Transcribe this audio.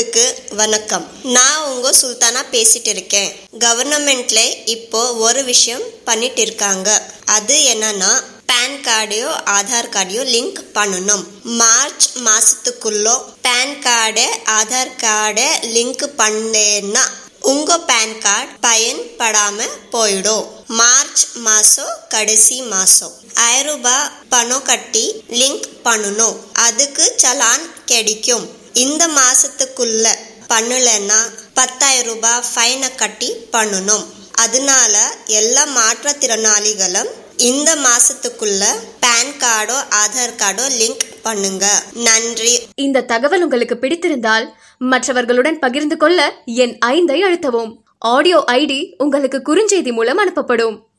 ஐம்பதுக்கு வணக்கம் நான் உங்க சுல்தானா பேசிட்டு இருக்கேன் கவர்மெண்ட்ல இப்போ ஒரு விஷயம் பண்ணிட்டு இருக்காங்க அது என்னன்னா பேன் கார்டையோ ஆதார் கார்டையோ லிங்க் பண்ணணும் மார்ச் மாசத்துக்குள்ள பேன் கார்டை ஆதார் கார்டை லிங்க் பண்ணேன்னா உங்க பேன் கார்டு பயன்படாம போயிடும் மார்ச் மாசம் கடைசி மாசம் ஆயிரம் ரூபாய் பணம் கட்டி லிங்க் பண்ணணும் அதுக்கு சலான் கிடைக்கும் இந்த மாசத்துக்குள்ள பண்ணலைன்னா பத்தாயிரம் ரூபாய் ஃபைனை கட்டி பண்ணணும் அதனால எல்லா மாற்றுத்திறனாளிகளும் இந்த மாசத்துக்குள்ள பேன் கார்டோ ஆதார் கார்டோ லிங்க் பண்ணுங்க நன்றி இந்த தகவல் உங்களுக்கு பிடித்திருந்தால் மற்றவர்களுடன் பகிர்ந்து கொள்ள என் ஐந்தை அழுத்தவும் ஆடியோ ஐடி உங்களுக்கு குறுஞ்செய்தி மூலம் அனுப்பப்படும்